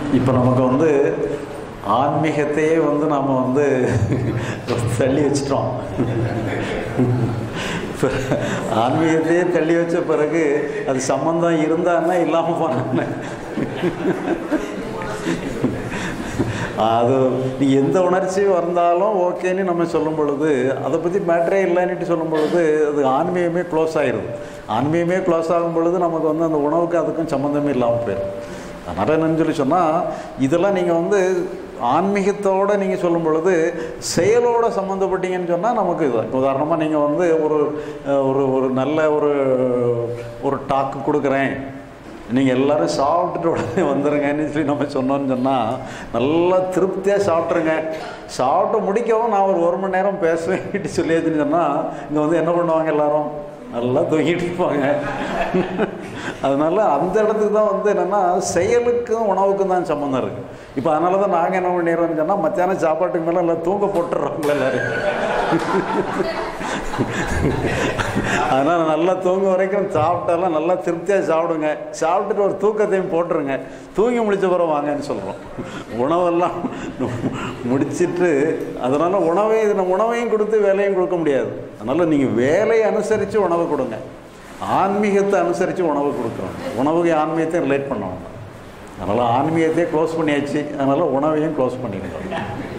இப்போ நமக்கு வந்து ஆன்மீகத்தையே வந்து நாம் வந்து தள்ளி வச்சிட்டோம் இப்ப ஆன்மீகத்தையே தள்ளி வச்ச பிறகு அது சம்பந்தம் இருந்தான்னா இல்லாமல் போனான்னு அது நீ எந்த உணர்ச்சி வந்தாலும் ஓகேன்னு நம்ம சொல்லும் பொழுது அதை பற்றி மேட்ரே இல்லைன்னுட்டு சொல்லும் பொழுது அது ஆன்மீகமே க்ளோஸ் ஆயிடுது ஆன்மீகமே க்ளோஸ் ஆகும் பொழுது நமக்கு வந்து அந்த உணவுக்கு அதுக்கும் சம்மந்தமே இல்லாமல் போயிடும் அதனால் என்னன்னு சொல்லி சொன்னால் இதெல்லாம் நீங்கள் வந்து ஆன்மீகத்தோடு நீங்கள் சொல்லும் பொழுது செயலோட சம்மந்தப்பட்டீங்கன்னு சொன்னால் நமக்கு இது இப்போ உதாரணமாக நீங்கள் வந்து ஒரு அஹ், ஒரு ஒரு நல்ல ஒரு ஒரு டாக்கு கொடுக்குறேன் நீங்கள் எல்லாரும் சாப்பிட்டுட்டு உடனே வந்துடுங்கன்னு சொல்லி நம்ம சொன்னோன்னு சொன்னால் நல்லா திருப்தியாக சாப்பிட்ருங்க சாப்பிட்டு முடிக்கவும் நான் ஒரு ஒரு மணி நேரம் பேசுவேன் சொல்லியாச்சுன்னு சொன்னால் இங்கே வந்து என்ன பண்ணுவாங்க எல்லாரும் நல்லா தூங்கிட்டு இருப்பாங்க அதனால அந்த இடத்துக்கு தான் வந்து என்னென்னா செயலுக்கும் உணவுக்கும் தான் சம்மந்தம் இருக்குது இப்போ அதனால தான் நாங்கள் என்ன பண்ணிடுறோம்னு சொன்னால் மத்தியானம் சாப்பாட்டுக்கு மேலே எல்லாம் தூங்க போட்டுடுறோங்களே எல்லாரும் அதனால் நல்லா தூங்க வரைக்கும் சாப்பிட்டாலாம் நல்லா திருப்தியாக சாப்பிடுங்க சாப்பிட்டுட்டு ஒரு தூக்கத்தையும் போட்டுருங்க தூங்கி முடிச்ச பிறகு வாங்கன்னு சொல்கிறோம் உணவெல்லாம் முடிச்சிட்டு அதனால் உணவை இதில் உணவையும் கொடுத்து வேலையும் கொடுக்க முடியாது அதனால் நீங்கள் வேலையை அனுசரித்து உணவை கொடுங்க ஆன்மீகத்தை அனுசரித்து உணவு கொடுக்குறோம் உணவுக்கு ஆன்மீகத்தையும் ரிலேட் பண்ணணும் அதனால் ஆன்மீகத்தையே க்ளோஸ் பண்ணியாச்சு அதனால் உணவையும் க்ளோஸ் பண்ணிடுறோம்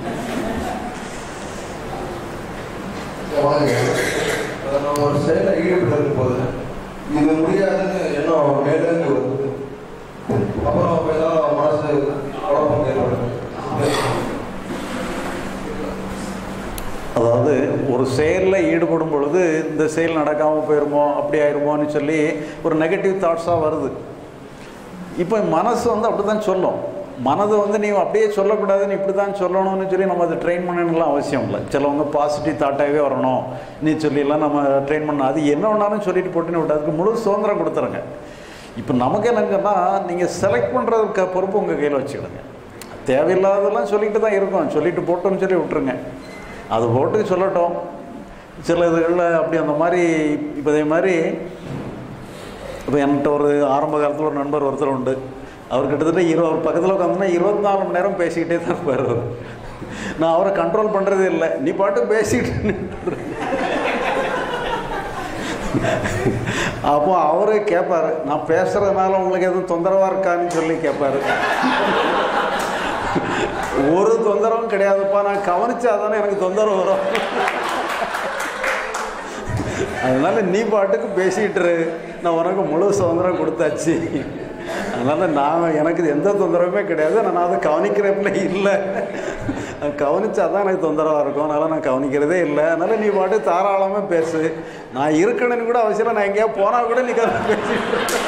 வாங்க. அதை நம்ம ஒரு செயலை ஈடுபட்டு போது இது முடியாதுன்னு எண்ணம் மேலேருந்து வருது அப்புறம் அப்ப ஏதாவது மனசு குழப்பம் ஏற்படுது அதாவது ஒரு செயலில் ஈடுபடும் பொழுது இந்த செயல் நடக்காமல் போயிருமோ அப்படி ஆயிருமோன்னு சொல்லி ஒரு நெகட்டிவ் தாட்ஸாக வருது இப்போ மனசு வந்து அப்படி தான் சொல்லும் மனதை வந்து நீ அப்படியே சொல்லக்கூடாதுன்னு இப்படி தான் சொல்லணும்னு சொல்லி நம்ம அதை ட்ரெயின் பண்ணணும்லாம் அவசியம் இல்லை சிலவங்க பாசிட்டிவ் தாட்டாகவே வரணும் நீ சொல்லிலாம் நம்ம ட்ரெயின் பண்ண அது என்ன வேணாலும் சொல்லிட்டு போட்டுன்னு விட்டு அதுக்கு முழு சுதந்திரம் கொடுத்துருங்க இப்போ நமக்கு என்னங்கன்னா நீங்கள் செலக்ட் பண்ணுறதுக்கு பொறுப்பு உங்கள் கையில் வச்சுக்கிடுங்க தேவையில்லாததெல்லாம் சொல்லிட்டு தான் இருக்கோம் சொல்லிட்டு போட்டோன்னு சொல்லி விட்டுருங்க அது போட்டு சொல்லட்டும் சில இதுகளில் அப்படி அந்த மாதிரி இப்போ இதே மாதிரி இப்போ என்கிட்ட ஒரு ஆரம்ப காலத்தில் ஒரு நண்பர் ஒருத்தர் உண்டு அவர் கிட்டத்தட்ட இரு அவர் பக்கத்தில் உட்காந்துனா இருபத்தி நாலு மணி நேரம் பேசிக்கிட்டே தான் இருப்பார் அவர் நான் அவரை கண்ட்ரோல் பண்ணுறதே இல்லை நீ பாட்டு பேசிக்கிட்டு நின்னுட்டு இரு. அப்போ அவரே கேட்பாரு நான் பேசுறதுனால உங்களுக்கு எதுவும் தொந்தரவாக இருக்கான்னு சொல்லி கேட்பாரு ஒரு தொந்தரவும் கிடையாதுப்பா நான் கவனிச்சாதானே எனக்கு தொந்தரவு வரும் அதனால நீ பாட்டுக்கு பேசிக்கிட்டு இரு. நான் உனக்கு முழு சுதந்திரம் கொடுத்தாச்சு அதனால நான் எனக்கு இது எந்த தொந்தரவுமே கிடையாது நான் அதை கவனிக்கிறப்பல இல்லை கவனிச்சாதான் எனக்கு தொந்தரவாக இருக்கும் அதனால் நான் கவனிக்கிறதே இல்லை அதனால நீ பாட்டு தாராளமாக பேசு நான் இருக்கணும்னு கூட அவசியம் இல்லை. நான் எங்கேயா போனால் கூட நீ கதை பேசிட்டு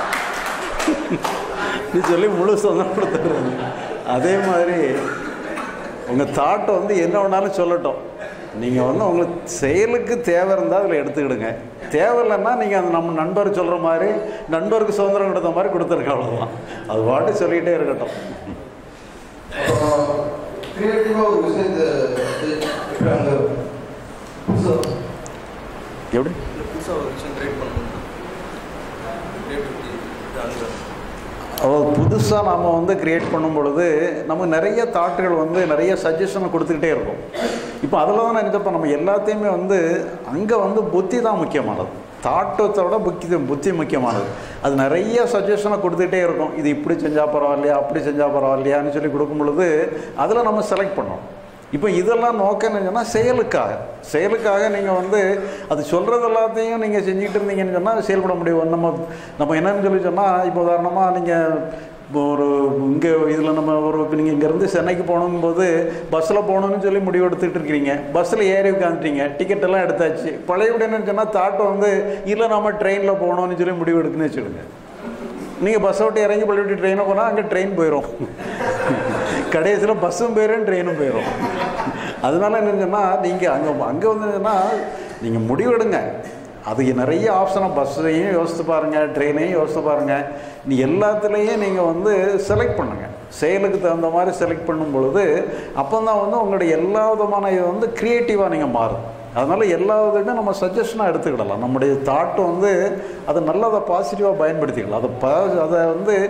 நீ சொல்லி முழு சுதந்திரம் கொடுத்துருங்க அதே மாதிரி உங்கள் தாட்டை வந்து என்ன வேணாலும் சொல்லட்டும் நீங்கள் வந்து உங்களுக்கு செயலுக்கு தேவை இருந்தால் அதில் எடுத்துக்கிடுங்க தேவையில்லைன்னா நீங்கள் அந்த நம்ம நண்பர் சொல்கிற மாதிரி நண்பருக்கு சுதந்திரம் கொடுத்த மாதிரி கொடுத்துருக்க அவ்வளோதான் அது பாட்டு சொல்லிகிட்டே இருக்கட்டும் அப்புறம் கிரியேட்டிவாக ஒரு விஷயத்தை இப்போ அங்கே புதுசாக எப்படி புதுசாக ஒரு விஷயம் ட்ரை பண்ணணும் கிரியேட்டிவிட்டி அங்கே அதாவது புதுசாக நாம் வந்து கிரியேட் பண்ணும் பொழுது நமக்கு நிறைய தாட்டுகள் வந்து நிறைய சஜஷனை கொடுத்துக்கிட்டே இருக்கும் இப்போ அதில் தான் நான் நினைச்சப்ப நம்ம எல்லாத்தையுமே வந்து அங்கே வந்து புத்தி தான் முக்கியமானது தாட்டத்தை விட புத்தி புத்தி முக்கியமானது அது நிறைய சஜஷனை கொடுத்துக்கிட்டே இருக்கும் இது இப்படி செஞ்சால் பரவாயில்லையா அப்படி செஞ்சால் பரவாயில்லையான்னு சொல்லி கொடுக்கும் பொழுது அதில் நம்ம செலக்ட் பண்ணோம் இப்போ இதெல்லாம் நோக்கம்னு சொன்னால் செயலுக்காக செயலுக்காக நீங்கள் வந்து அது சொல்கிறது எல்லாத்தையும் நீங்கள் செஞ்சுக்கிட்டு இருந்தீங்கன்னு சொன்னால் செயல்பட முடியும் நம்ம நம்ம என்னன்னு சொல்லி சொன்னால் இப்போ உதாரணமாக நீங்கள் இப்போ ஒரு இங்கே இதில் நம்ம ஒரு இப்போ நீங்கள் இங்கேருந்து சென்னைக்கு போகணுங்கும்போது பஸ்ஸில் போகணும்னு சொல்லி முடிவு எடுத்துக்கிட்டு இருக்கிறீங்க பஸ்ஸில் ஏறி உட்காந்துட்டீங்க டிக்கெட் எல்லாம் எடுத்தாச்சு பழைய என்னன்னு சொன்னால் தாட்டை வந்து இல்லை நம்ம ட்ரெயினில் போகணும்னு சொல்லி முடிவு எடுக்குன்னு வச்சுடுங்க நீங்கள் பஸ்ஸை விட்டு இறங்கி பள்ளி விட்டு ட்ரெயினை போனால் அங்கே ட்ரெயின் போயிடும் கடைசியில் பஸ்ஸும் போயிடும் ட்ரெயினும் போயிடும் அதனால என்னன்னு சொன்னால் நீங்கள் அங்கே அங்கே வந்து நீங்கள் முடிவெடுங்க அது நிறைய ஆப்ஷனாக பஸ்ஸையும் யோசித்து பாருங்கள் ட்ரெயினையும் யோசித்து பாருங்கள் நீ எல்லாத்துலேயும் நீங்கள் வந்து செலக்ட் பண்ணுங்கள் செயலுக்கு தகுந்த மாதிரி செலக்ட் பண்ணும் பொழுது அப்போ தான் வந்து உங்களுடைய எல்லா விதமான இது வந்து க்ரியேட்டிவாக நீங்கள் மாறும் அதனால் எல்லா இதுமே நம்ம சஜஷனாக எடுத்துக்கிடலாம் நம்முடைய தாட்டு வந்து அதை நல்லா அதை பாசிட்டிவாக பயன்படுத்திக்கலாம் அதை ப அதை வந்து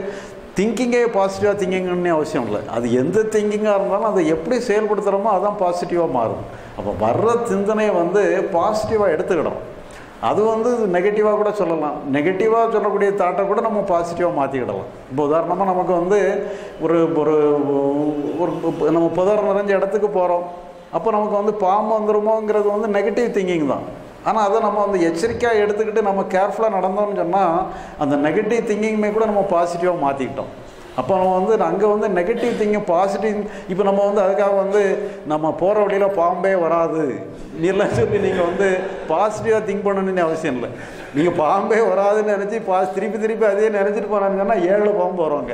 திங்கிங்கே பாசிட்டிவாக திங்கிங்னு அவசியம் இல்லை அது எந்த திங்கிங்காக இருந்தாலும் அதை எப்படி செயல்படுத்துகிறோமோ அதான் பாசிட்டிவாக மாறும் அப்போ வர்ற சிந்தனையை வந்து பாசிட்டிவாக எடுத்துக்கிடும் அது வந்து நெகட்டிவாக கூட சொல்லலாம் நெகட்டிவாக சொல்லக்கூடிய தாட்டை கூட நம்ம பாசிட்டிவாக மாற்றிக்கிடலாம் இப்போ உதாரணமாக நமக்கு வந்து ஒரு ஒரு ஒரு நம்ம புதர் நிறைஞ்ச இடத்துக்கு போகிறோம் அப்போ நமக்கு வந்து பாம்பு வந்துருமோங்கிறது வந்து நெகட்டிவ் திங்கிங் தான் ஆனால் அதை நம்ம வந்து எச்சரிக்கையாக எடுத்துக்கிட்டு நம்ம கேர்ஃபுல்லாக நடந்தோம்னு சொன்னால் அந்த நெகட்டிவ் திங்கிங்குமே கூட நம்ம பாசிட்டிவாக மாற்றிக்கிட்டோம் அப்போ நம்ம வந்து அங்கே வந்து நெகட்டிவ் திங்கிங் பாசிட்டிவ் இப்போ நம்ம வந்து அதுக்காக வந்து நம்ம போகிற வழியில் பாம்பே வராது நீலாம் சொல்லி நீங்கள் வந்து பாசிட்டிவாக திங்க் பண்ணணும்னு அவசியம் இல்லை நீங்கள் பாம்பே வராதுன்னு நினச்சி பா திருப்பி திருப்பி அதே நினச்சிட்டு போனாங்கன்னா ஏழு பாம்பு வருவாங்க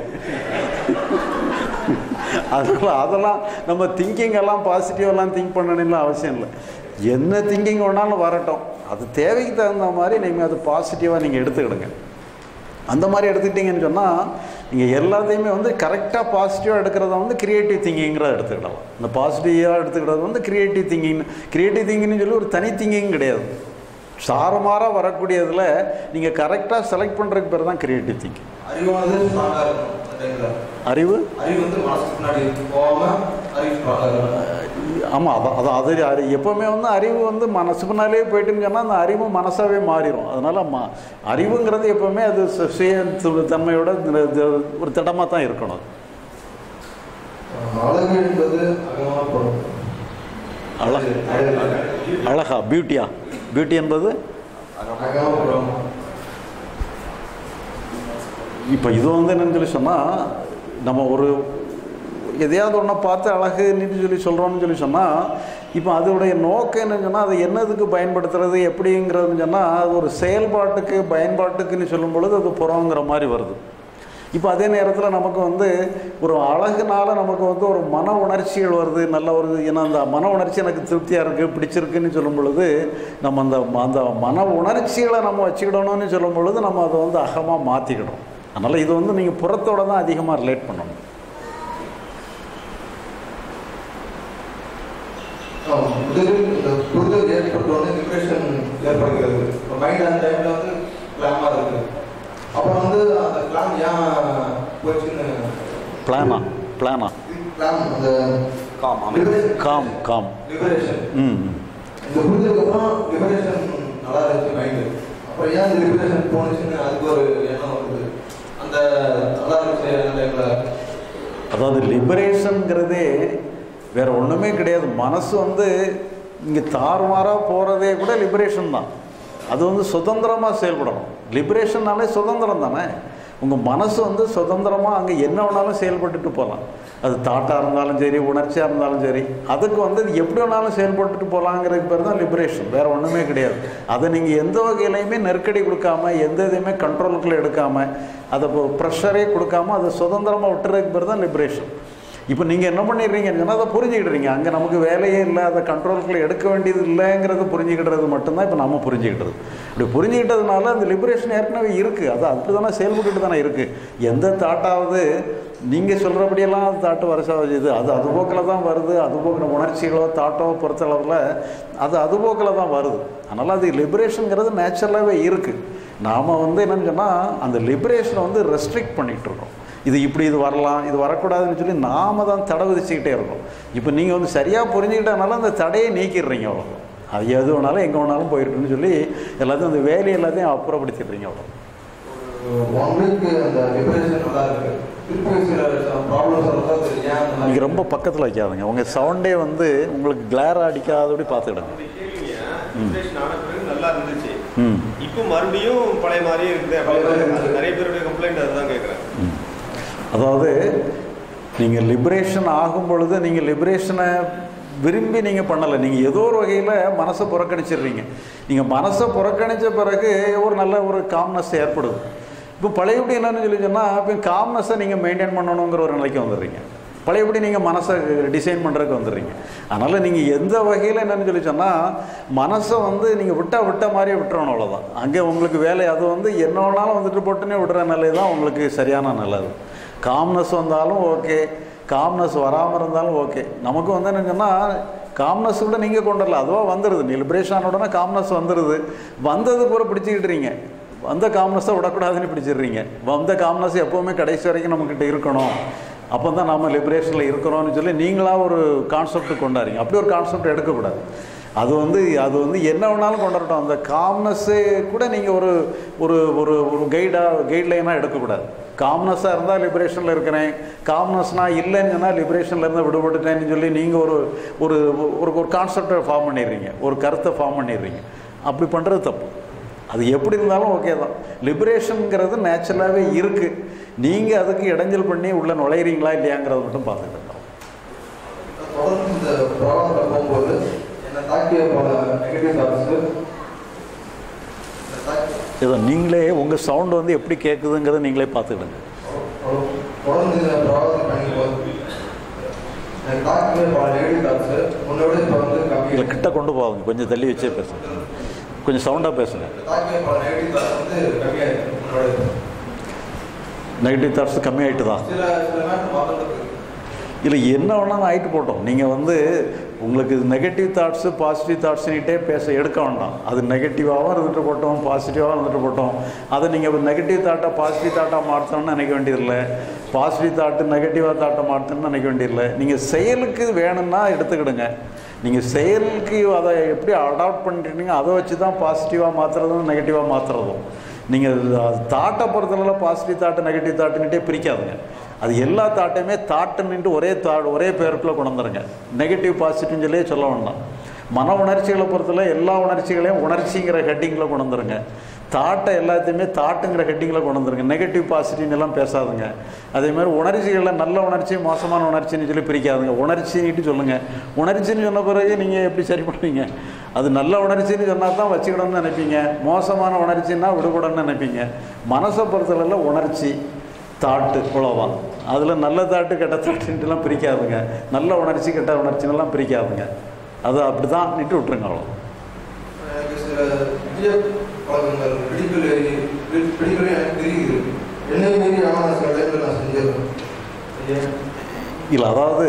அதெல்லாம் அதெல்லாம் நம்ம திங்கிங் எல்லாம் பாசிட்டிவெல்லாம் திங்க் பண்ணணும்னு அவசியம் இல்லை என்ன திங்கிங் வேணாலும் வரட்டும் அது தேவைக்கு தகுந்த மாதிரி நீங்கள் அது பாசிட்டிவாக நீங்கள் எடுத்துக்கிடுங்க அந்த மாதிரி எடுத்துக்கிட்டிங்கன்னு சொன்னால் நீங்கள் எல்லாத்தையுமே வந்து கரெக்டாக பாசிட்டிவாக எடுக்கிறத வந்து கிரியேட்டிவ் திங்கிங்கிறத எடுத்துக்கிடலாம் இந்த பாசிட்டிவாக எடுத்துக்கிறது வந்து கிரியேட்டிவ் திங்கிங் கிரியேட்டிவ் திங்கிங்னு சொல்லி ஒரு தனி திங்கிங் கிடையாது சாரமாராக வரக்கூடியதில் நீங்கள் கரெக்டாக செலக்ட் பண்ணுறதுக்கு பேர் தான் கிரியேட்டிவ் திங்கிங் அறிவானது ஸ்ட்ராங்காக இருக்கும் அந்த டைமில் அறிவு அறிவு வந்து மனசுக்கு முன்னாடி போகாமல் அறிவு ஸ்ட்ராங்காக இருக்கும் ஆமாம் அதான் அதான் அது அறி எப்போவுமே வந்து அறிவு வந்து மனசு பின்னாலே போயிட்டுன்னு சொன்னால் அந்த அறிவு மனசாகவே மாறிடும் அதனால் ம அறிவுங்கிறது எப்போவுமே அது சு- சுய து- தன்மையோட இந்த- இது ஒரு திடமாக தான் இருக்கணும் அழகு என்பது அகமான பொருள் அழகு அழகா பியூட்டியா பியூட்டி என்பது அகமான பொருள் இப்போ இது வந்து என்னன்னு சொல்லி சொன்னால் நம்ம ஒரு எதையாவது ஒன்றை பார்த்து அழகுன்னு சொல்லி சொல்கிறோம்னு சொல்லி சொன்னால் இப்போ அதோடைய நோக்கம் என்னன்னு சொன்னால் அதை என்னதுக்கு பயன்படுத்துறது எப்படிங்கிறதுன்னு சொன்னால் அது ஒரு செயல்பாட்டுக்கு பயன்பாட்டுக்குன்னு சொல்லும் பொழுது அது புறங்கிற மாதிரி வருது இப்போ அதே நேரத்தில் நமக்கு வந்து ஒரு அழகுனால நமக்கு வந்து ஒரு மன உணர்ச்சிகள் வருது நல்ல ஒரு ஏன்னா அந்த மன உணர்ச்சி எனக்கு திருப்தியாக இருக்குது பிடிச்சிருக்குன்னு சொல்லும் பொழுது நம்ம அந்த அந்த மன உணர்ச்சிகளை நம்ம வச்சுக்கிடணும்னு சொல்லும் பொழுது நம்ம அதை வந்து அகமாக மாற்றிக்கிடும் அதனால் இது வந்து நீங்கள் புறத்தோட தான் அதிகமாக ரிலேட் பண்ணணும் ஆம், முதலில் இந்த புரிதல் ஏற்பட்டோடனே டிப்ரெஷன் ஏற்படுகிறது மைண்ட் அந்த டைமில் வந்து கிளாமாக இருக்குது அப்புறம் வந்து அந்த கிளாம் ஏன் போச்சுன்னு பிளானா பிளானா கிளாம் அந்த காம் அமைதி காம் காம் லிபரேஷன் ம் ம். இந்த புரிதலுக்கு அப்புறம் லிபரேஷன் நல்லா இருந்துச்சு மைண்டு அப்புறம் ஏன் இந்த லிபரேஷன் போணுச்சுன்னு அதுக்கு ஒரு எண்ணம் வருது அந்த நல்லா இருந்துச்சு அந்த டைமில் அதாவது லிபரேஷனுங்கிறதே வேற ஒன்றுமே கிடையாது மனசு வந்து இங்கே தாறுமாறாக போகிறதே கூட லிபரேஷன் தான் அது வந்து சுதந்திரமாக செயல்படணும் லிபரேஷன்னாலே சுதந்திரம் தானே உங்கள் மனசு வந்து சுதந்திரமாக அங்கே என்ன வேணாலும் செயல்பட்டுட்டு போகலாம் அது தாட்டாக இருந்தாலும் சரி உணர்ச்சியாக இருந்தாலும் சரி அதுக்கு வந்து இது எப்படி வேணாலும் செயல்பட்டுட்டு போகலாங்கிறதுக்கு பேர் தான் லிபரேஷன் வேறு ஒன்றுமே கிடையாது அதை நீங்கள் எந்த வகையிலையுமே நெருக்கடி கொடுக்காம எந்த இதையுமே கண்ட்ரோலுக்குள்ள எடுக்காம அதை ப்ரெஷரே கொடுக்காம அதை சுதந்திரமாக விட்டுறதுக்கு பேர் தான் லிபரேஷன் இப்போ நீங்கள் என்ன பண்ணிடுறீங்கன்னு சொன்னால் அதை புரிஞ்சுக்கிடுறீங்க அங்கே நமக்கு வேலையே இல்லை அதை கண்ட்ரோலுக்குள்ள எடுக்க வேண்டியது இல்லைங்கிறது புரிஞ்சுக்கிடுறது மட்டும்தான் இப்போ நம்ம புரிஞ்சுக்கிட்டது இப்படி புரிஞ்சுக்கிட்டதுனால அந்த லிபரேஷன் ஏற்கனவே இருக்குது அது அப்படி தானே செயல்பட்டுட்டு தானே இருக்குது எந்த தாட்டாவது நீங்கள் சொல்கிறபடியெல்லாம் அது தாட்டு வருஷம் இது அது அது போக்கில் தான் வருது அது போக்கில் உணர்ச்சிகளோ தாட்டோ பொறுத்தளவில் அது அது போக்கில் தான் வருது அதனால் அது லிபரேஷனுங்கிறது நேச்சுரலாகவே இருக்குது நாம் வந்து என்னன்னு சொன்னால் அந்த லிபரேஷனை வந்து ரெஸ்ட்ரிக்ட் பண்ணிகிட்டு இருக்கோம் இது இப்படி இது வரலாம் இது வரக்கூடாதுன்னு சொல்லி நாம தான் தடை விதிச்சுக்கிட்டே இருக்கோம் இப்போ நீங்கள் வந்து சரியாக புரிஞ்சுக்கிட்டனால அந்த தடையை நீக்கிடுறீங்க அவ்வளோ அது எது வேணாலும் எங்கே வேணாலும் போயிருக்குன்னு சொல்லி எல்லாத்தையும் அந்த வேலையை எல்லாத்தையும் அப்புறப்படுத்திடுறீங்க அவ்வளோ ஒன் வீக் அந்த லிபரேஷன் நல்லா இருக்கு திருப்பி சில ப்ராப்ளம்ஸ் வரதா அது ஏன் அந்த மாதிரி நீங்கள் ரொம்ப பக்கத்தில் வைக்காதுங்க உங்கள் சவுண்டே வந்து உங்களுக்கு கிளாரா அடிக்காதபடி பார்த்துக்கிடுங்க டிப்ரெஷன் ஆன பிறகு நல்லா இருந்துச்சு ம் இப்போ மறுபடியும் பழைய மாதிரியே இருக்குது பழைய மாதிரி அது இருக்குது. நிறைய பேருடைய கம்ப்ளைண்ட் அதுதான் கேட்குறேன் ம். அதாவது நீங்கள் லிபரேஷன் ஆகும் பொழுது நீங்கள் லிபரேஷனை விரும்பி நீங்கள் பண்ணலை நீங்கள் ஏதோ ஒரு வகையில் மனசை புறக்கணிச்சிடுறீங்க நீங்கள் மனசை புறக்கணித்த பிறகு ஒரு நல்ல ஒரு காம்னஸ் ஏற்படுது இப்போ பழையபடி என்னன்னு சொல்லி சொன்னால் இப்போ காம்னஸை நீங்கள் மெயின்டைன் பண்ணணுங்கிற ஒரு நிலைக்கு வந்துடுறீங்க பழையபடி நீங்கள் மனசை டிசைன் பண்ணுறதுக்கு வந்துடுறீங்க அதனால் நீங்கள் எந்த வகையில் என்னன்னு சொல்லி சொன்னால் மனசை வந்து நீங்கள் விட்டா விட்ட மாதிரியே விட்டுறணும் அவ்வளோதான் அங்கே உங்களுக்கு வேலை அது வந்து என்ன வேணாலும் வந்துட்டு போட்டுனே விடுற நிலை தான் உங்களுக்கு சரியான நல்லது காம்னஸ் வந்தாலும் ஓகே காம்னஸ் வராமல் இருந்தாலும் ஓகே நமக்கு வந்து என்ன சொன்னால் காம்னஸ் கூட நீங்கள் கொண்டு வரல அதுவாக வந்துடுது நீ லிபரேஷன் உடனே காம்னஸ் வந்துடுது வந்தது பூரா பிடிச்சிக்கிட்டுறீங்க வந்த காம்னஸை விடக்கூடாதுன்னு பிடிச்சிடுறீங்க வந்த காம்னஸ் எப்போவுமே கடைசி வரைக்கும் நம்மக்கிட்ட இருக்கணும் அப்போ தான் நாம் லிபரேஷனில் இருக்கிறோம்னு சொல்லி நீங்களாக ஒரு கான்செப்ட் கொண்டாடுறீங்க அப்படி ஒரு கான்செப்ட் எடுக்கக்கூடாது அது வந்து அது வந்து என்ன வேணாலும் கொண்டாடட்டும் அந்த காம்னஸ்ஸே கூட நீங்கள் ஒரு ஒரு ஒரு ஒரு கைடாக கைட்லைனாக எடுக்கக்கூடாது காம்னஸாக இருந்தால் லிபரேஷனில் இருக்கிறேன் காம்னஸ்னால் இல்லைன்னு சொன்னால் லிபரேஷனில் இருந்து விடுபட்டுட்டேன்னு சொல்லி நீங்கள் ஒரு ஒரு ஒரு ஒரு கான்செப்டை ஃபார்ம் பண்ணிடுறீங்க ஒரு கருத்தை ஃபார்ம் பண்ணிடுறீங்க அப்படி பண்ணுறது தப்பு அது எப்படி இருந்தாலும் ஓகே தான் லிபரேஷனுங்கிறது நேச்சுரலாகவே இருக்குது நீங்கள் அதுக்கு இடைஞ்சல் பண்ணி உள்ளே நுழையிறீங்களா இல்லையாங்கிறத மட்டும் பார்த்துக்கிட்டு தொடர்ந்து இந்த ப்ராப்ளத்தில் போகும்போது என்னை தாக்கிய பல நெகட்டிவ் தாட்ஸு இதை நீங்களே உங்கள் சவுண்டு வந்து எப்படி கேட்குதுங்கிறத நீங்களே பார்த்துக்கிடுங்க தொடர்ந்து இந்த ப்ராப்ளத்தை பண்ணிக்கும்போது எனக்கு தாக்கிய பல நெகட்டிவ் தாட்ஸு முன்னோட இப்போ வந்து இல்லை கம்மி கிட்ட கொண்டு போவாங்க கொஞ்சம் தள்ளி வச்சே பேசுங்க கொஞ்சம் சவுண்டாக பேசுங்க தாக்கிய பல நெகட்டிவ் தாட்ஸ் வந்து கம்மியாயிருக்கு முன்னோட நெகட்டிவ் தாட்ஸ் கம்மியாயிட்டு தான் சில சில நேரம் மாற்றத்துக்கு இல்லை என்ன வேணாலும் ஆகிட்டு போட்டோம் நீங்கள் வந்து உங்களுக்கு நெகட்டிவ் தாட்ஸு பாசிட்டிவ் தாட்ஸ்னிட்டே பேச எடுக்க வேண்டாம் அது நெகட்டிவாகவும் இருந்துட்டு போட்டோம் பாசிட்டிவாகவும் இருந்துட்டு போட்டோம் அதை நீங்கள் நெகட்டிவ் தாட்டை பாசிட்டிவ் தாட்டாக மாற்றணும்னு நினைக்க வேண்டியதில்லை பாசிட்டிவ் தாட்டு நெகட்டிவாக தாட்டை மாற்றணும்னு நினைக்க வேண்டியதில்லை நீங்கள் செயலுக்கு வேணும்னா எடுத்துக்கிடுங்க நீங்கள் செயலுக்கு அதை எப்படி அடாப்ட் பண்ணிட்டீங்க அதை வச்சு தான் பாசிட்டிவாக மாற்றுறதும் நெகட்டிவாக மாற்றுறதும் நீங்கள் தாட்டை பொறுத்தளவில் பாசிட்டிவ் தாட்டு நெகட்டிவ் தாட்டுன்னுட்டே பிரிக்காதுங்க அது எல்லா தாட்டையுமே தாட்டுன்னுட்டு ஒரே தா ஒரே பேருக்குள்ளே கொண்டு வந்துருங்க நெகட்டிவ் பாசிட்டிவ்னு சொல்லியே சொல்ல வேண்டாம் மன உணர்ச்சிகளை பொறுத்தல எல்லா உணர்ச்சிகளையும் உணர்ச்சிங்கிற ஹெட்டிங்கில் கொண்டு வந்துருங்க தாட்டை எல்லாத்தையுமே தாட்டுங்கிற ஹெட்டிங்கில் கொண்டு வந்துருங்க நெகட்டிவ் பாசிட்டிவ்னு எல்லாம் பேசாதுங்க அதே மாதிரி உணர்ச்சிகளில் நல்ல உணர்ச்சி மோசமான உணர்ச்சின்னு சொல்லி பிரிக்காதுங்க உணர்ச்சின்னுட்டு சொல்லுங்கள் உணர்ச்சின்னு சொன்ன பிறகு நீங்கள் எப்படி சரி பண்ணுவீங்க அது நல்ல உணர்ச்சின்னு சொன்னால் தான் வச்சுக்கணும்னு நினைப்பீங்க மோசமான உணர்ச்சின்னா விடக்கூடாதுன்னு நினைப்பீங்க மனசை பொறுத்தளவில் உணர்ச்சி தாட்டு இவ்வளோதான் அதில் நல்ல தாட்டு கெட்ட தாட்டுன்ட்டுலாம் பிரிக்காதுங்க நல்ல உணர்ச்சி கெட்ட உணர்ச்சினெல்லாம் பிரிக்காதுங்க அது அப்படி தான் நிட்டு விட்டுருங்க அவ்வளோ எனக்கு சில புதிய பழக்கங்கள் பிடிக்கல பிடிக்கல எனக்கு தெரியுது என்னை மீறி ஆனால் சில டைமில் நான் செஞ்சிருக்கேன் ஏன் இல்லை அதாவது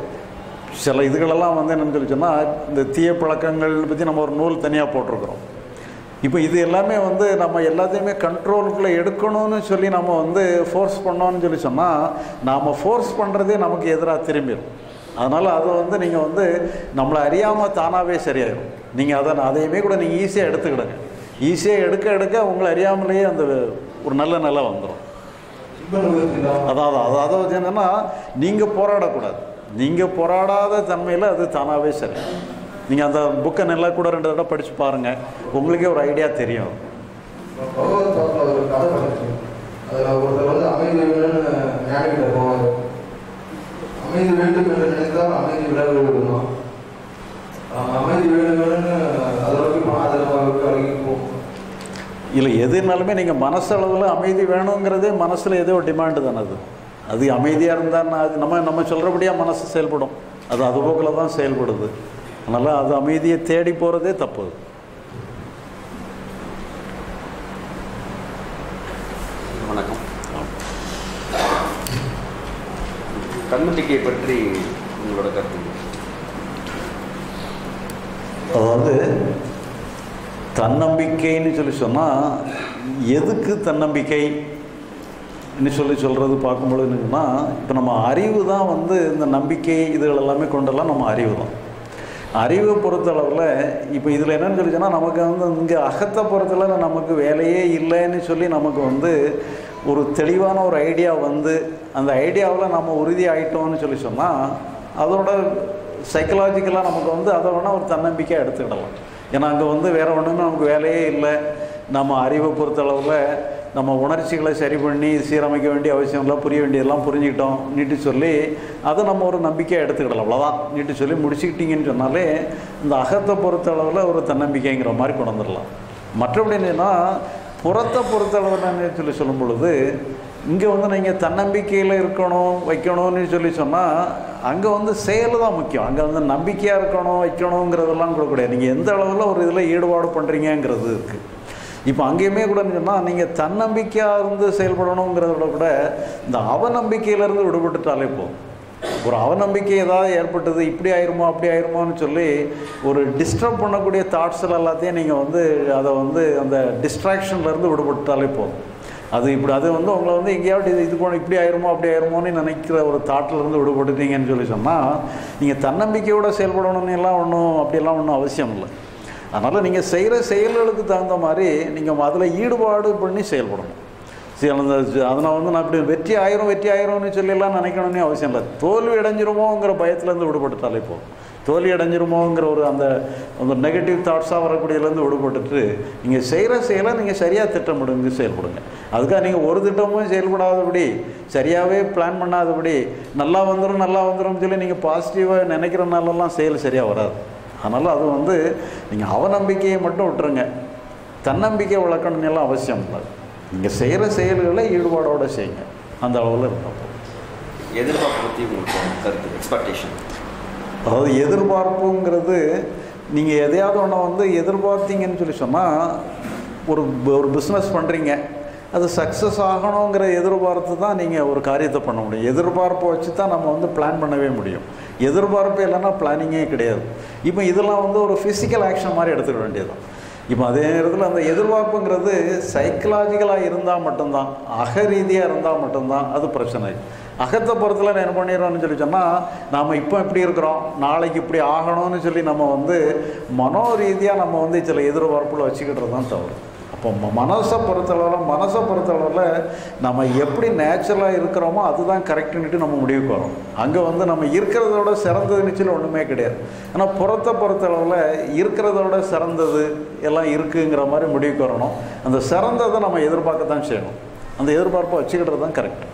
சில இதுகளெல்லாம் வந்து என்னன்னு சொல்லி சொன்னால் இந்த தீய பழக்கங்கள் பற்றி நம்ம ஒரு நூல் தனியாக போட்டிருக்கிறோம் இப்போ இது எல்லாமே வந்து நம்ம எல்லாத்தையுமே கண்ட்ரோலுக்குள்ளே எடுக்கணும்னு சொல்லி நம்ம வந்து ஃபோர்ஸ் பண்ணோம்னு சொல்லி சொன்னால் நாம் ஃபோர்ஸ் பண்ணுறதே நமக்கு எதிராக திரும்பிடும் அதனால் அதை வந்து நீங்கள் வந்து நம்மளை அறியாமல் தானாகவே சரியாயிடும் நீங்கள் அதை அதையுமே கூட நீங்கள் ஈஸியாக எடுத்துக்கிடுங்க ஈஸியாக எடுக்க எடுக்க உங்களை அறியாமலேயே அந்த ஒரு நல்ல நிலை வந்துடும் சிம்பன் முயற்சி தான் அதாவது அது அதாவது என்னென்னா நீங்கள் போராடக்கூடாது நீங்கள் போராடாத தன்மையில் அது தானாகவே சரி நீங்கள் அந்த புக்கை நல்லா கூட ரெண்டு தடவை படித்து பாருங்கள் உங்களுக்கே ஒரு ஐடியா தெரியும் பகவத் பாட்டில் ஒரு கதை படிச்சேன் அதில் ஒருத்தர் வந்து அமைதி வேணும்னு ஞானிகிட்ட போவார் அமைதி வேண்டும் என்று நினைத்தால் அமைதி விலகு விடணும் அமைதி வேண்டும் வேணும்னு அதை நோக்கி போனால் அதில் விலகி போகும் இல்லை எதுனாலுமே நீங்கள் மனசளவில் அமைதி வேணுங்கிறதே மனசில் ஏதோ ஒரு டிமாண்டு தானே அது அது அமைதியாக இருந்தால் அது நம்ம நம்ம சொல்கிறபடியாக மனசு செயல்படும் அது அது போக்கில் தான் செயல்படுது அதனால் அது அமைதியை தேடி போகிறதே தப்பு வணக்கம் தன்னம்பிக்கை பற்றி உங்களோட கருத்து அதாவது தன்னம்பிக்கைன்னு சொல்லி சொன்னால் எதுக்கு தன்னம்பிக்கை ன்னு சொல்லி சொல்கிறது பார்க்கும்பொழுது என்னன்னா இப்போ நம்ம அறிவு தான் வந்து இந்த நம்பிக்கை இதுகள் எல்லாமே கொண்டெல்லாம் நம்ம அறிவு தான் அறிவை பொறுத்தளவில் இப்போ இதில் என்னன்னு சொல்லி சொன்னால் நமக்கு வந்து இங்கே அகத்தை பொறுத்தளவில் நமக்கு வேலையே இல்லைன்னு சொல்லி நமக்கு வந்து ஒரு தெளிவான ஒரு ஐடியா வந்து அந்த ஐடியாவில் நம்ம உறுதி ஆயிட்டோம்னு சொல்லி சொன்னால் அதோட சைக்கலாஜிக்கலாக நமக்கு வந்து அதை வேணால் ஒரு தன்னம்பிக்கையாக எடுத்துக்கிடலாம் ஏன்னா அங்கே வந்து வேறு ஒன்றுமே நமக்கு வேலையே இல்லை நம்ம அறிவை பொறுத்தளவில் நம்ம உணர்ச்சிகளை சரி பண்ணி சீரமைக்க வேண்டிய அவசியம் இல்லை புரிய வேண்டியதெல்லாம் புரிஞ்சுக்கிட்டோம் நீட்டு சொல்லி அதை நம்ம ஒரு நம்பிக்கையாக எடுத்துக்கிடலாம் அவ்வளோதான் நீட்டு சொல்லி முடிச்சுக்கிட்டீங்கன்னு சொன்னாலே இந்த அகத்தை பொறுத்தளவில் ஒரு தன்னம்பிக்கைங்கிற மாதிரி கொண்டு வந்துடலாம் மற்றபடி என்னன்னா புறத்தை பொறுத்தளவில் சொல்லி சொல்லும் பொழுது இங்கே வந்து நீங்கள் தன்னம்பிக்கையில் இருக்கணும் வைக்கணும்னு சொல்லி சொன்னால் அங்கே வந்து செயல் தான் முக்கியம் அங்கே வந்து நம்பிக்கையாக இருக்கணும் வைக்கணுங்கிறதெல்லாம் கூட கிடையாது நீங்கள் எந்த அளவில் ஒரு இதில் ஈடுபாடு பண்ணுறீங்கங்கிறது இருக்குது இப்போ அங்கேயுமே கூட சொன்னால் நீங்கள் தன்னம்பிக்கையாக இருந்து செயல்படணுங்கிறத விட கூட இந்த அவநம்பிக்கையிலேருந்து விடுபட்டுட்டாலே போதும் ஒரு அவநம்பிக்கை ஏதாவது ஏற்பட்டது இப்படி ஆயிருமோ அப்படி ஆயிருமோன்னு சொல்லி ஒரு டிஸ்டர்ப் பண்ணக்கூடிய தாட்ஸில் எல்லாத்தையும் நீங்கள் வந்து அதை வந்து அந்த டிஸ்ட்ராக்ஷன்லேருந்து விடுபட்டாலே போதும் அது இப்படி அது வந்து உங்களை வந்து எங்கேயாவது இது இது போன இப்படி ஆயிருமோ அப்படி ஆயிருமோன்னு நினைக்கிற ஒரு தாட்டில் இருந்து விடுபட்டுட்டீங்கன்னு சொல்லி சொன்னால் நீங்கள் தன்னம்பிக்கையோடு செயல்படணும்னு எல்லாம் ஒன்றும் அப்படியெல்லாம் ஒன்றும் அவசியம் இல்லை அதனால் நீங்கள் செய்கிற செயல்களுக்கு தகுந்த மாதிரி நீங்கள் அதில் ஈடுபாடு பண்ணி செயல்படணும் சரி அந்த அதனால் வந்து நான் இப்படி வெற்றி ஆயிரும் வெற்றி ஆயிரும்னு சொல்லிலாம் நினைக்கணும்னே அவசியம் இல்லை தோல்வி அடைஞ்சிருமோங்கிற பயத்துலேருந்து விடுபட்டுட்டாலே போதும் தோல்வி அடைஞ்சிருமோங்கிற ஒரு அந்த அந்த நெகட்டிவ் தாட்ஸாக வரக்கூடியதுலேருந்து விடுபட்டுட்டு நீங்கள் செய்கிற செயலை நீங்கள் சரியாக திட்டமிடுங்க செயல்படுங்க அதுக்காக நீங்கள் ஒரு திட்டமும் செயல்படாதபடி சரியாகவே பிளான் பண்ணாதபடி நல்லா வந்துடும் நல்லா வந்துடும் சொல்லி நீங்கள் பாசிட்டிவாக நினைக்கிறனாலலாம் செயல் சரியாக வராது அதனால் அது வந்து நீங்கள் அவநம்பிக்கையை மட்டும் விட்டுருங்க தன்னம்பிக்கை வளர்க்கணும்னு எல்லாம் அவசியம் இல்லை நீங்கள் செய்கிற செயல்களை ஈடுபாடோடு செய்யுங்க அந்த அளவில் இருந்தால் போதும் எதிர்பார்ப்பு பற்றி உங்களுக்கு கருத்து எக்ஸ்பெக்டேஷன் அதாவது எதிர்பார்ப்புங்கிறது நீங்கள் எதையாவது ஒன்று வந்து எதிர்பார்த்தீங்கன்னு சொல்லி சொன்னால் ஒரு ஒரு பிஸ்னஸ் பண்ணுறீங்க அது சக்ஸஸ் ஆகணுங்கிற எதிர்பார்த்து தான் நீங்கள் ஒரு காரியத்தை பண்ண முடியும் எதிர்பார்ப்பை வச்சு தான் நம்ம வந்து பிளான் பண்ணவே முடியும் எதிர்பார்ப்பு இல்லைன்னா பிளானிங்கே கிடையாது இப்போ இதெல்லாம் வந்து ஒரு ஃபிசிக்கல் ஆக்ஷன் மாதிரி எடுத்துக்க வேண்டியது இப்போ அதே நேரத்தில் அந்த எதிர்பார்ப்புங்கிறது சைக்கலாஜிக்கலாக இருந்தால் மட்டும்தான் அக ரீதியாக இருந்தால் மட்டும்தான் அது பிரச்சனை அகத்தை பொறுத்தில் என்ன பண்ணிடுறோம்னு சொல்லி சொன்னால் நாம் இப்போ இப்படி இருக்கிறோம் நாளைக்கு இப்படி ஆகணும்னு சொல்லி நம்ம வந்து மனோ ரீதியாக நம்ம வந்து சில எதிர்பார்ப்புல வச்சுக்கிட்டு தான் தவறு அப்போ ம- மனசை பொறுத்தளவில் மனசை பொறுத்தளவில் நம்ம எப்படி நேச்சுரலாக இருக்கிறோமோ அதுதான் கரெக்டுன்னுட்டு நம்ம முடிவுக்கு வரோம் அங்கே வந்து நம்ம இருக்கிறதோட சிறந்ததுன்னு சொல்லி ஒன்றுமே கிடையாது ஆனால் புறத்தை பொறுத்தளவில் இருக்கிறதோட சிறந்தது எல்லாம் இருக்குங்கிற மாதிரி முடிவுக்கு வரணும் அந்த சிறந்ததை நம்ம எதிர்பார்க்க தான் செய்யணும் அந்த எதிர்பார்ப்பை வச்சுக்கிட்டு தான் கரெக்ட்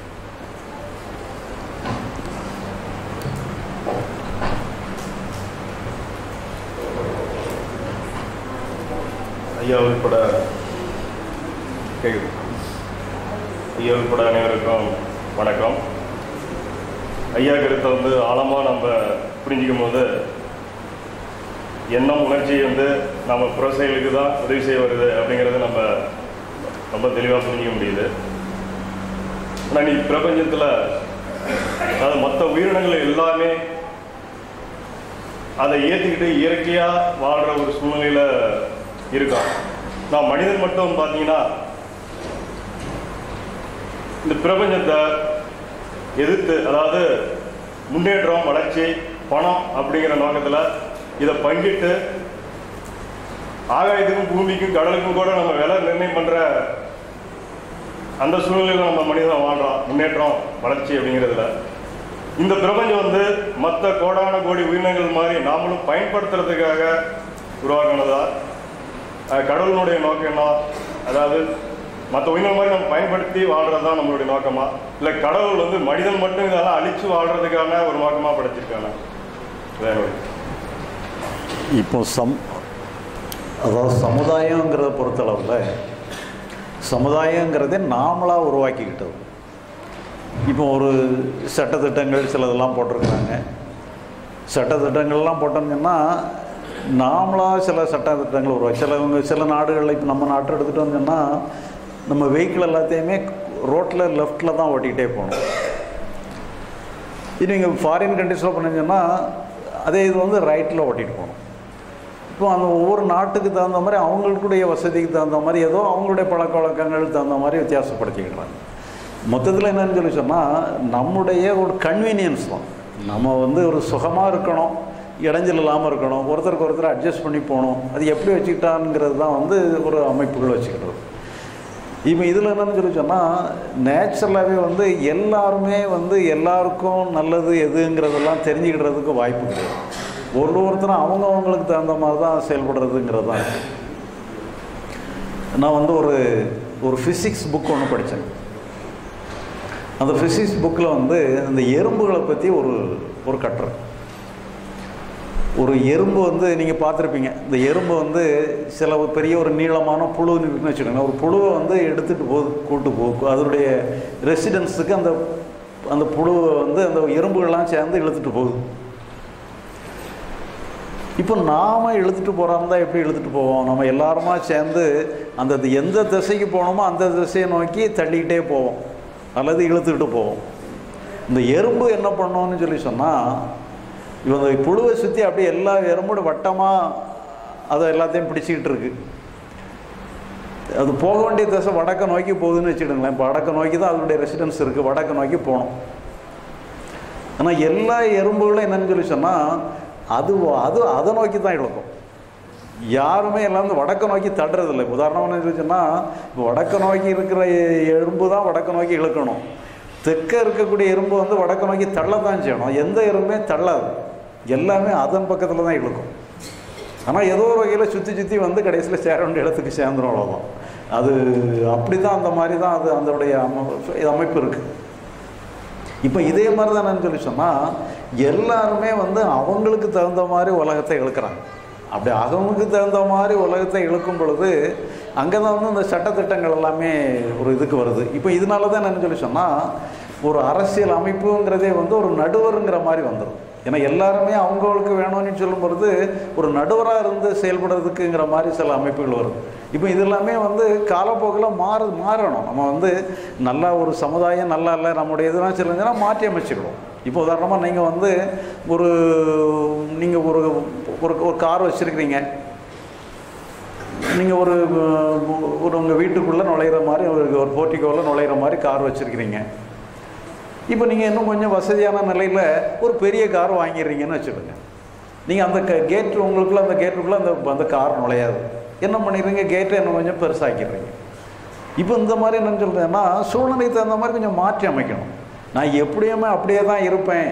ஐயா உள்பட கேக்குது ஐயா உள்பட அனைவருக்கும் வணக்கம் ஐயா கருத்தை வந்து ஆழமாக நம்ம புரிஞ்சிக்கும் போது எண்ணம் உணர்ச்சி வந்து நம்ம புற செயலுக்கு தான் உதவி செய்ய வருது அப்படிங்கிறத நம்ம ரொம்ப தெளிவாக புரிஞ்சிக்க முடியுது ஆனால் நீ பிரபஞ்சத்தில் அதாவது மற்ற உயிரினங்கள் எல்லாமே அதை ஏற்றுக்கிட்டு இயற்கையாக வாழ்கிற ஒரு சூழ்நிலையில் இருக்கான் நான் மனிதன் மட்டும் பார்த்தீங்கன்னா இந்த பிரபஞ்சத்தை எதிர்த்து அதாவது முன்னேற்றம் வளர்ச்சி பணம் அப்படிங்கிற நோக்கத்தில் இதை பங்கிட்டு ஆகாயத்துக்கும் பூமிக்கும் கடலுக்கும் கூட நம்ம விலை நிர்ணயம் பண்ணுற அந்த சூழ்நிலையில் நம்ம மனிதன் வாழ்றோம் முன்னேற்றம் வளர்ச்சி அப்படிங்கிறதுல இந்த பிரபஞ்சம் வந்து மற்ற கோடான கோடி உயிரினங்கள் மாதிரி நாமளும் பயன்படுத்துறதுக்காக உருவாக்கினதா அஹ் கடவுளினுடைய நோக்கம் என்ன அதாவது மற்ற உயிரினம் மாதிரி நம்ம பயன்படுத்தி வாழ்றது தான் நம்மளுடைய நோக்கமா இல்லை கடவுள் வந்து மனிதன் மட்டும் இதெல்லாம் அழிச்சு வாழ்றதுக்கான ஒரு நோக்கமா படைச்சிருக்காங்க இதான் என்னுடைய இப்போ சம் அதாவது சமுதாயங்கிறத பொறுத்தளவில் சமுதாயங்கிறதே நாமளாக உருவாக்கிக்கிட்டது இப்போ ஒரு சட்டத்திட்டங்கள் சிலதெல்லாம் போட்டிருக்கிறாங்க சட்டத்திட்டங்கள்லாம் போட்டோம்னா நாமளாக சில சட்டத்திட்டங்கள் உருவாக்கி சிலவங்க சில நாடுகளில் இப்போ நம்ம நாட்டை எடுத்துகிட்டு வந்தோம்னா நம்ம வெஹிக்கிள் எல்லாத்தையுமே ரோட்டில் லெஃப்ட்டில் தான் ஓட்டிக்கிட்டே போகணும் இது நீங்கள் ஃபாரின் கண்ட்ரீஸில் பண்ணீங்கன்னா அதே இது வந்து ரைட்டில் ஓட்டிகிட்டு போகணும் இப்போ அந்த ஒவ்வொரு நாட்டுக்கு தகுந்த மாதிரி அவங்களுடைய வசதிக்கு தகுந்த மாதிரி ஏதோ அவங்களுடைய பழக்க வழக்கங்களுக்கு தகுந்த மாதிரி வித்தியாசப்படுத்திக்கிறாங்க மொத்தத்தில் என்னன்னு சொல்லி சொன்னால் நம்முடைய ஒரு கன்வீனியன்ஸ் தான் நம்ம வந்து ஒரு சுகமாக இருக்கணும் இடைஞ்சல் இல்லாமல் இருக்கணும் ஒருத்தருக்கு ஒருத்தர் அட்ஜஸ்ட் பண்ணி போகணும் அது எப்படி வச்சுக்கிட்டாங்கிறது தான் வந்து ஒரு அமைப்புகள் வச்சுக்கிட்டது இப்போ இதில் என்னன்னு சொல்லி சொன்னால் நேச்சுரலாகவே வந்து எல்லாருமே வந்து எல்லாருக்கும் நல்லது எதுங்கிறதெல்லாம் தெரிஞ்சுக்கிடுறதுக்கு வாய்ப்பு கிடையாது ஒரு ஒருத்தரும் அவங்க அவங்களுக்கு தகுந்த மாதிரி தான் செயல்படுறதுங்கிறது தான் இருக்கு. நான் வந்து ஒரு ஒரு ஃபிசிக்ஸ் புக் ஒன்று படித்தேன் அந்த ஃபிசிக்ஸ் புக்கில் வந்து அந்த எறும்புகளை பற்றி ஒரு ஒரு கட்டுரை ஒரு எறும்பு வந்து நீங்கள் பார்த்துருப்பீங்க இந்த எறும்பு வந்து சில ஒரு பெரிய ஒரு நீளமான புழு இருக்குன்னு வச்சுக்கோங்க ஒரு புழுவை வந்து எடுத்துகிட்டு போகுது கூட்டு போகும் அதனுடைய ரெசிடென்ஸுக்கு அந்த அந்த புழுவை வந்து அந்த எறும்புகள்லாம் சேர்ந்து இழுத்துட்டு போகுது இப்போ நாம் இழுத்துட்டு போகிறோம் தான் எப்படி இழுத்துட்டு போவோம் நம்ம எல்லாருமா சேர்ந்து அந்த இது எந்த திசைக்கு போகணுமோ அந்த திசையை நோக்கி தள்ளிக்கிட்டே போவோம் அல்லது இழுத்துக்கிட்டு போவோம் இந்த எறும்பு என்ன பண்ணோன்னு சொல்லி சொன்னால் இவங்க புழுவை சுற்றி அப்படியே எல்லா எறும்போட வட்டமாக அதை எல்லாத்தையும் பிடிச்சிக்கிட்டு இருக்கு அது போக வேண்டிய திசை வடக்க நோக்கி போகுதுன்னு வச்சுடுங்களேன் இப்போ வடக்க நோக்கி தான் அதனுடைய ரெசிடென்ஸ் இருக்குது வடக்க நோக்கி போகணும் ஆனால் எல்லா எறும்புகளும் என்னன்னு சொல்லி சொன்னால் அது அது அதை நோக்கி தான் இழுக்கும் யாருமே எல்லாம் வந்து வடக்க நோக்கி தடுறதில்லை உதாரணம் என்ன சொன்னால் இப்போ வடக்க நோக்கி இருக்கிற எ- எறும்பு தான் வடக்க நோக்கி இழுக்கணும் தெற்க இருக்கக்கூடிய எறும்பு வந்து வடக்க நோக்கி தள்ளத்தான் செய்யணும் எந்த எறும்புமே தள்ளாது எல்லாமே அதன் பக்கத்தில் தான் இழுக்கும் ஆனால் ஏதோ ஒரு வகையில் சுற்றி சுற்றி வந்து கடைசியில் சேர வேண்டிய இடத்துக்கு சேர்ந்துடும் அவ்வளோதான் அது அப்படி தான் அந்த மாதிரி தான் அது அதோடைய அம- அமைப்பு இருக்குது இப்போ இதே மாதிரி தான் என்னன்னு சொல்லி சொன்னால் எல்லாருமே வந்து அவங்களுக்கு தகுந்த மாதிரி உலகத்தை இழுக்கிறாங்க அப்படி அவங்களுக்கு தகுந்த மாதிரி உலகத்தை இழுக்கும் பொழுது அங்கே தான் வந்து இந்த சட்டத்திட்டங்கள் எல்லாமே ஒரு இதுக்கு வருது இப்போ இதனால தான் என்னன்னு சொல்லி சொன்னால் ஒரு அரசியல் அமைப்புங்கிறதே வந்து ஒரு நடுவருங்கிற மாதிரி வந்துடும் ஏன்னா எல்லாருமே அவங்களுக்கு வேணும்னு சொல்லும் பொழுது ஒரு நடுவராக இருந்து செயல்படுறதுக்குங்கிற மாதிரி சில அமைப்புகள் வருது இப்போ இது எல்லாமே வந்து காலப்போக்கில் மாறு மாறணும் நம்ம வந்து நல்லா ஒரு சமுதாயம் நல்லா இல்லை நம்முடைய இதெல்லாம் சொல்லுங்கன்னா மாற்றி அமைச்சுக்கணும் இப்போ உதாரணமாக நீங்கள் வந்து ஒரு நீங்கள் ஒரு ஒரு ஒரு கார் வச்சுருக்கிறீங்க நீங்கள் ஒரு ஒரு உங்கள் வீட்டுக்குள்ளே நுழையிற மாதிரி ஒரு ஒரு போர்ட்டிக்கோவில் நுழையிற மாதிரி கார் வச்சுருக்கிறீங்க இப்போ நீங்கள் இன்னும் கொஞ்சம் வசதியான நிலையில் ஒரு பெரிய கார் வாங்கிடுறீங்கன்னு வச்சுடுங்க நீங்கள் அந்த க கேட் உங்களுக்குள்ள அந்த கேட்டுக்குள்ளே அந்த அந்த கார் நுழையாது என்ன பண்ணிடுறீங்க கேட்டை இன்னும் கொஞ்சம் பெருசாக்கிடுறீங்க இப்போ இந்த மாதிரி என்னன்னு சொல்கிறேன்னா சூழ்நிலைக்கு தகுந்த மாதிரி கொஞ்சம் மாற்றி அமைக்கணும் நான் எப்படியுமே அப்படியே தான் இருப்பேன்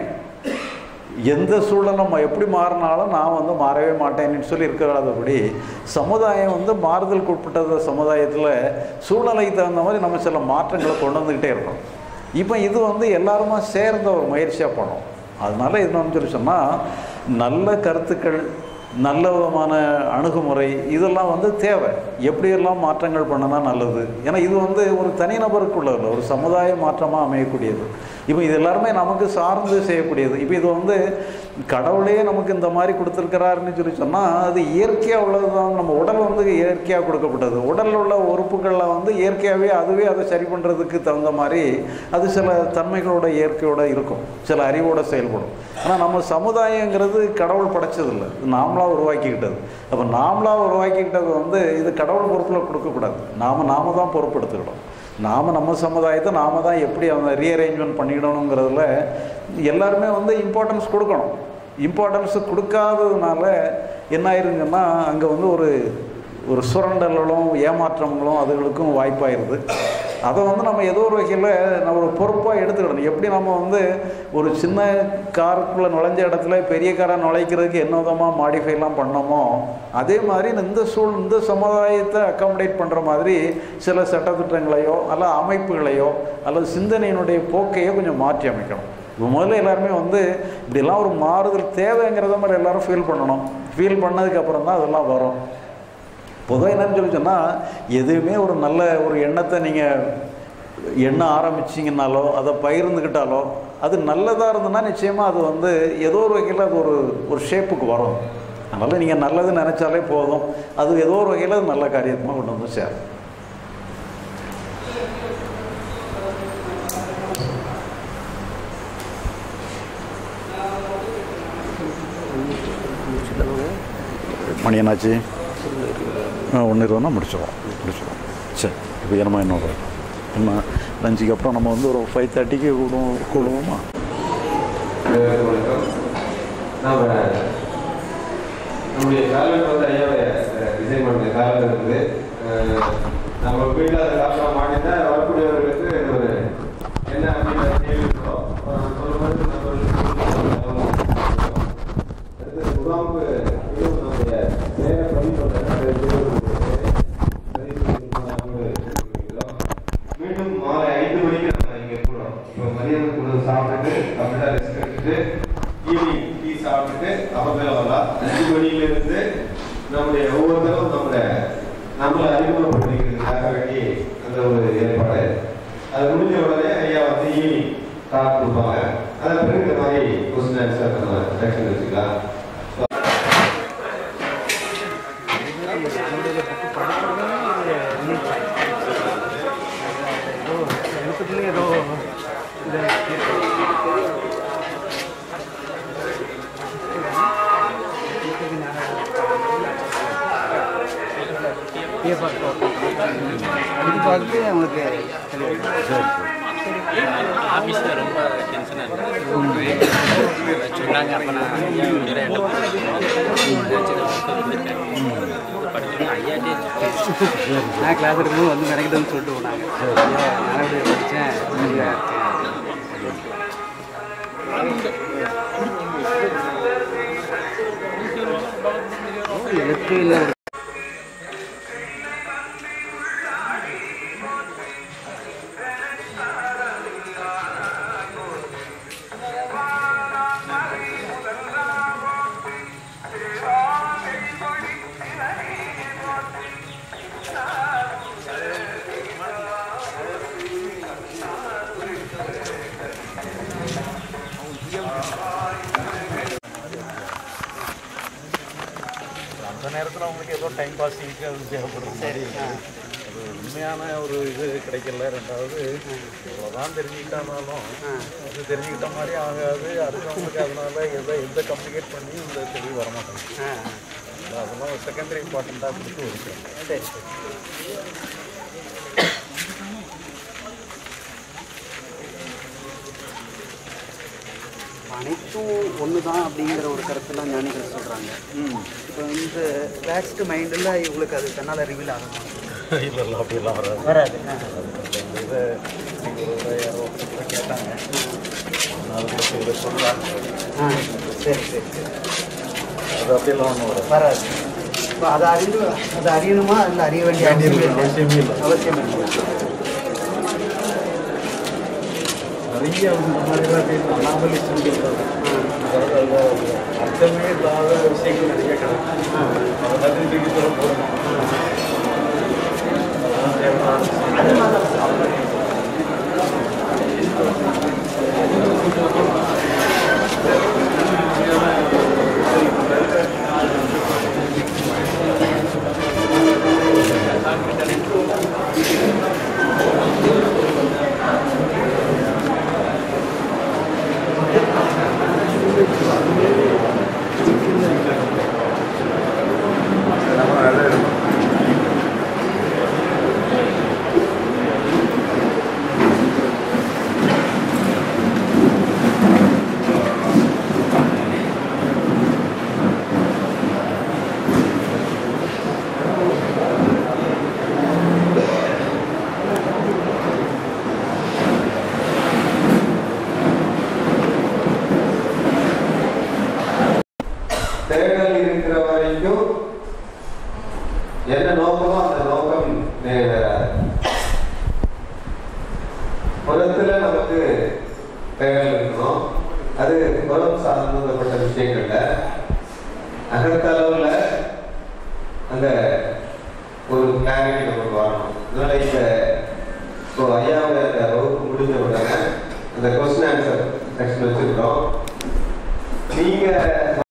எந்த சூழலும் எப்படி மாறினாலும் நான் வந்து மாறவே மாட்டேன்னு சொல்லி இருக்கிறாதபடி சமுதாயம் வந்து மாறுதலுக்கு உட்பட்ட சமுதாயத்தில் சூழ்நிலைக்கு தகுந்த மாதிரி நம்ம சில மாற்றங்களை கொண்டு வந்துக்கிட்டே இருக்கோம் இப்போ இது வந்து எல்லாருமா சேர்ந்த ஒரு முயற்சியாக பண்ணோம் அதனால என்னன்னு சொல்லி சொன்னால் நல்ல கருத்துக்கள் நல்ல விதமான அணுகுமுறை இதெல்லாம் வந்து தேவை எப்படியெல்லாம் மாற்றங்கள் பண்ணினா நல்லது ஏன்னா இது வந்து ஒரு தனிநபருக்குள்ள இல்லை ஒரு சமுதாய மாற்றமாக அமையக்கூடியது இப்போ இது எல்லாருமே நமக்கு சார்ந்து செய்யக்கூடியது இப்போ இது வந்து கடவுளே நமக்கு இந்த மாதிரி கொடுத்துருக்கிறாருன்னு சொல்லி சொன்னால் அது இயற்கையாக உள்ளது தான் நம்ம உடல் வந்து இயற்கையாக கொடுக்கப்பட்டது உடலில் உள்ள உறுப்புகளில் வந்து இயற்கையாகவே அதுவே அதை சரி பண்ணுறதுக்கு தகுந்த மாதிரி அது சில தன்மைகளோட இயற்கையோட இருக்கும் சில அறிவோட செயல்படும் ஆனால் நம்ம சமுதாயங்கிறது கடவுள் படைச்சதில்லை இது நாமளாக உருவாக்கிக்கிட்டது அப்போ நாமளாக உருவாக்கிக்கிட்டது வந்து இது கடவுள் பொறுப்பில் கொடுக்கக்கூடாது நாம் நாம தான் பொறுப்பெடுத்துக்கிட்டோம் நாம் நம்ம சமுதாயத்தை நாம தான் எப்படி அவங்க ரீஅரேஞ்ச்மெண்ட் பண்ணிடணுங்கிறதுல எல்லாருமே வந்து இம்பார்ட்டன்ஸ் கொடுக்கணும் இம்பார்ட்டன்ஸ் கொடுக்காததுனால என்ன ஆயிருங்கன்னா அங்கே வந்து ஒரு ஒரு சுரண்டல்களும் ஏமாற்றங்களும் அதுகளுக்கும் வாய்ப்பாயிருது அதை வந்து நம்ம ஏதோ ஒரு வகையில் நம்ம ஒரு பொறுப்பாக எடுத்துக்கிடணும் எப்படி நம்ம வந்து ஒரு சின்ன காருக்குள்ளே நுழைஞ்ச இடத்துல பெரிய காரை நுழைக்கிறதுக்கு என்ன விதமாக மாடிஃபைலாம் பண்ணோமோ அதே மாதிரி இந்த சூழ் இந்த சமுதாயத்தை அக்காமடேட் பண்ணுற மாதிரி சில சட்டத்திட்டங்களையோ அல்ல அமைப்புகளையோ அல்லது சிந்தனையினுடைய போக்கையோ கொஞ்சம் மாற்றி அமைக்கணும் இப்போ முதல்ல எல்லாருமே வந்து இப்படிலாம் ஒரு மாறுதல் தேவைங்கிறத மாதிரி எல்லாரும் ஃபீல் பண்ணணும் ஃபீல் பண்ணதுக்கப்புறம் தான் அதெல்லாம் வரும் பொதுவாக என்னன்னு சொல்லி சொன்னால் எதுவுமே ஒரு நல்ல ஒரு எண்ணத்தை நீங்கள் எண்ண ஆரம்பிச்சிங்கனாலோ அதை பகிர்ந்துக்கிட்டாலோ அது நல்லதாக இருந்ததுன்னா நிச்சயமாக அது வந்து ஏதோ ஒரு வகையில் அது ஒரு ஒரு ஷேப்புக்கு வரும் அதனால் நீங்கள் நல்லது நினச்சாலே போதும் அது ஏதோ ஒரு வகையில் அது நல்ல காரியமாக கொண்டு வந்து சேரும் மணி என்னாச்சு ஆ ஒன்று இருபதுனா முடிச்சிடுவோம் முடிச்சிடுவோம் சரி இப்போ என்னமா இன்னொரு என்ன லஞ்சுக்கு அப்புறம் நம்ம வந்து ஒரு ஃபைவ் தேர்ட்டிக்கு கூடுவோம் கூடுவோமா வணக்கம் நாம் நம்முடைய காலங்கள் வந்து ஐயாவை டிசைன் பண்ண காலங்கள் இருக்குது அஹ், நம்ம வீட்டில் அதை லேப்டாப் மாட்டினா வரக்கூடியவர்களுக்கு இது ஒரு என்ன அப்படின்ற கேள்வி இருக்கும் அஹ், சொல்லும் போது நம்ம அடுத்து முகாமுக்கு இதுவும் நம்முடைய நேர பதிவு மீண்டும் மாலை ஐந்து மணிக்கு நம்ம இங்க கூடுறோம் இப்போ மதியம் உணவு சாப்பிட்டுட்டு அப்படியே ரெஸ்ட் எடுத்துட்டு ஈவினிங் டீ சாப்பிட்டுட்டு அப்புறமேல வரலாம் அஞ்சு மணியில இருந்து நம்முடைய ஒவ்வொருத்தரும் நம்மளை நம்மளை அறிமுகப்படுத்திக்கிறதுக்காக வேண்டி அந்த ஒரு ஏற்பாடு அது முடிஞ்ச உடனே ஐயா வந்து ஈவினிங் டாக் கொடுப்பாங்க அதை பிறகு இந்த மாதிரி கொஸ்டின் ஆன்சர் நம்ம செக்ஷன் வச்சுக்கலாம் ஏதோ வெளியே பார்ப்போம் அப்படி பார்த்து அவங்களுக்கு ஆஃபீஸில் ரொம்ப டென்ஷனாக இருக்கு சொன்னாங்க அப்போ நான் ஐயா உயிரை படிச்சு ஐயாட்டே நான் கிளாஸ் எடுக்கும்போது வந்து நினைக்கிட்டேன்னு சொல்லிட்டு போனாங்க ஐயா நான் எப்படி படித்தேன் இங்கே இருக்கேன் எழுத்து இல்லை ஒரு அந்த நேரத்தில் அவங்களுக்கு ஏதோ டைம் பாஸிங்க்கு அது தேவைப்படுற மாதிரி அது உண்மையான ஒரு இது கிடைக்கல ரெண்டாவது இவ்வளோதான் தெரிஞ்சுக்கிட்டாலும் அது தெரிஞ்சுக்கிட்ட மாதிரி ஆகாது அடுத்தவங்களுக்கு அதனால எதை எந்த கம்யூனிகேட் பண்ணி இந்த தெளிவு வரமாட்டாங்க அதெல்லாம் செகண்டரி இம்பார்ட்டண்ட்டாக கொடுத்து ஒதுக்குறேன் சரி சரி அனைத்தும் ஒன்று தான் அப்படிங்கிற ஒரு கருத்துலாம் ஞானிகள் சொல்கிறாங்க இப்போ இந்த ரிலாக்ஸ்டு மைண்டில் இவங்களுக்கு அது தன்னால் ரிவீல் ஆகுமா இல்லை இல்லை அப்படிலாம் வராது வராது அந்த இதை நீங்கள் யாரோ ஒருத்தர் கேட்டாங்க அதுக்கு இதை சொல்கிறாங்க ஆ சரி சரி சரி அது அப்படியெல்லாம் ஒன்றும் வராது வராது இப்போ அதை அறிந்து அதை அறியணுமா அதில் அறிய வேண்டிய வேண்டியது அவசியம் இல்லை அவசியமே இல்லை. அவசியம் இல்லை நிறைய இந்த மாதிரிலாம் பேர் அனாமலிஸ்ட்னு சொல்கிறாங்க அதாவது அதில் அர்த்தமே இல்லாத விஷயங்கள் நிறைய கிடக்கு அதெல்லாம் திருப்பி சொல்ல போகிறோம் அதெல்லாம் தேவையான விஷயம். தேடல் இருக்கிற வரைக்கும் என்ன நோக்கமோ அந்த நோக்கம் நிறைவேறாது புறத்துல நமக்கு தேடல் இருக்கணும் அது புறம் சார்ந்தப்பட்ட விஷயங்கள்ல அகத்தளவுல அந்த ஒரு கிளாரிட்டி நமக்கு வரணும் அதனால இந்த இப்போ ஐயாவோட அந்த வகுப்பு முடிஞ்ச உடனே அந்த கொஸ்டின் ஆன்சர் செக்ஷன் வச்சிருக்கோம் நீங்க